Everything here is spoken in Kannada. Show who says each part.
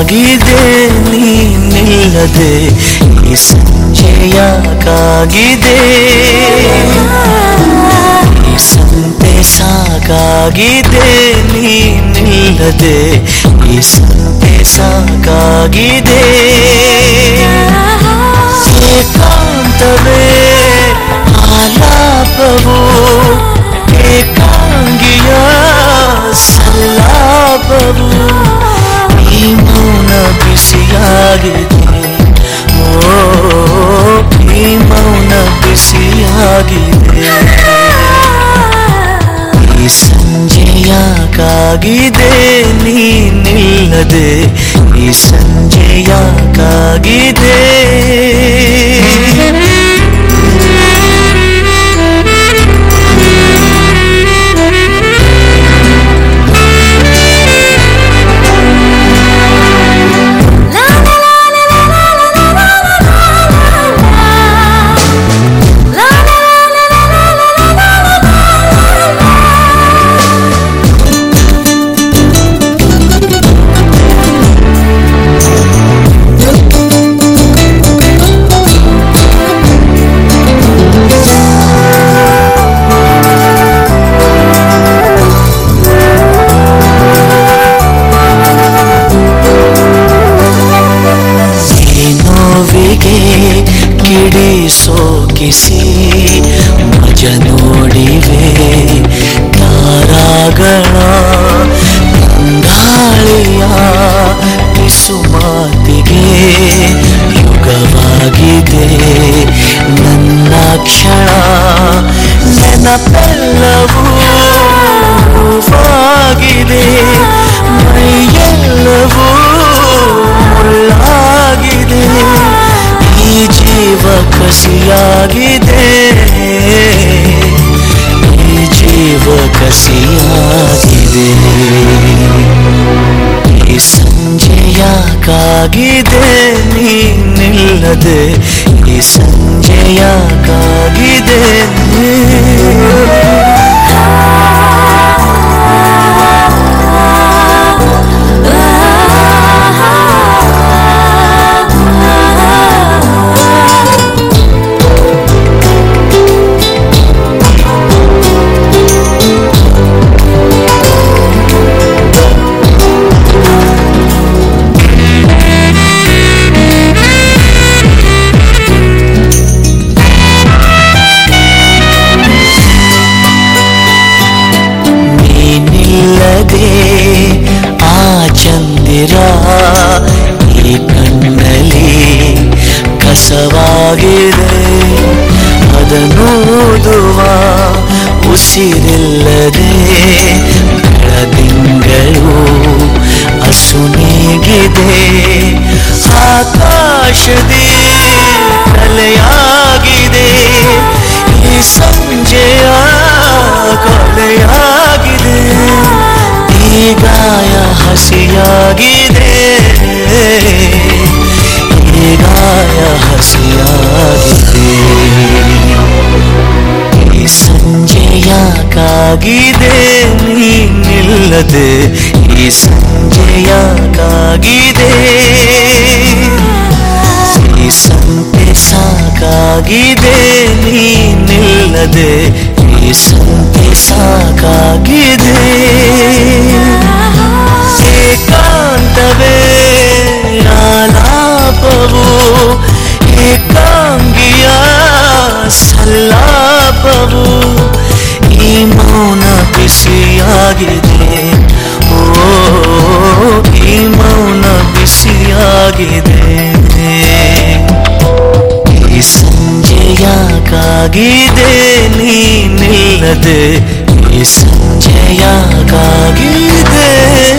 Speaker 1: ಕಾಗಿದೆ ನೀನಿಲ್ಲದೆ ಈ ಸಂಜೆಯ ಕಾಗಿದೆ ಈ ಸಂತೆ ಸಾಕಾಗಿದೆ ನೀನಿಲ್ಲದೆ ಈ ಸಂತೆ ಸಾಕಾಗಿದೆ ಏಕಾಂತವೇ ಆಲಾಪವು ಏಕಾಂಗಿಯ ಸಲ್ಲಾಪವು ಈ ಮೌನ ಬಿಸಿಯಾಗಿದೆ ಓ ಈ ಮೌನ ಬಿಸಿಯಾಗಿದೆ ಈ ಸಂಜೆಯ ಕಾಗಿದೆ ನೀನಿಲ್ಲದೆ ಈ ಸಂಜೆಯ ಕಾಗಿದೆ ಈ ನೋವಿಗೆ ಕಿಡಿ ಸೋಕಿಸಿ ಮಜ ನೋಡಿವೆ ತಾರಾಗಳ ತಂಗಾಳಿಯ ಪಿಸು ಮಾತಿಗೆ ಯುಗವಾಗಿದೆ ನನ್ನ ಕ್ಷಣ ನೆನಪೆಲ್ಲವೂ ಆಗಿದೆ ಮೈಯೆಲ್ಲವೂ ಮುಳ್ಳಾಗಿದೆ ಈ ಜೀವ ಕಸಿಯಾಗಿದೆ ಈ ಜೀವ ಕಸಿಯಾಗಿದೆ ಈ ಸಂಜೆಯ ಕಾಗಿದೆ ನೀನಿಲ್ಲದೆ ಈ ಸಂಜೆಯ ಕಾಗಿದೆ ನೀನಿಲ್ಲದೆ ಆ ಚಂದಿರ ಈ ಕಣ್ಣಲ್ಲಿ ಕಸವಾಗಿದೆ ಅದನ್ನೋದುವ ಉಸಿರಿಲ್ಲದೆ ಬೆಳದಿಂಗಳು ಅಸುನೀಗಿದೆ ಆಕಾಶದಿ ಕಲೆಯಾಗಿದೆ ಈ ಸಂಜೆಯ ಕೊಲೆಯಾಗಿದೆ ಈ ಗಾಯ ಹಸಿಯಾಗಿದೆ ಈ ಗಾಯ ಹಸಿಯಾಗಿದೆ ಈ ಸಂಜೆಯ ಕಾಗಿದೆ ನೀನಿಲ್ಲದೆ ಈ ಸಂಜೆಯ ಕಾಗಿದೆ ಈ ಸಂತೆ ಸಾಕಾಗಿದೆ ನೀನಿಲ್ಲದೆ ಈ ಸಂತೆ ಸಾಕಾಗಿದೆ ಏಕಾಂತವೇ ಆಲಾಪವು ಏಕಾಂಗಿಯ ಸಲ್ಲಾಪವು ಈ ಮೌನ ಬಿಸಿಯಾಗಿದೆ ಓ ಈ ಮೌನ ಬಿಸಿಯಾಗಿದೆ ಈ ಸಂಜೆಯ ಕಾಗಿದೆ ನೀನಿಲ್ಲದೆ ಈ ಸಂಜೆಯ ಕಾಗಿದೆ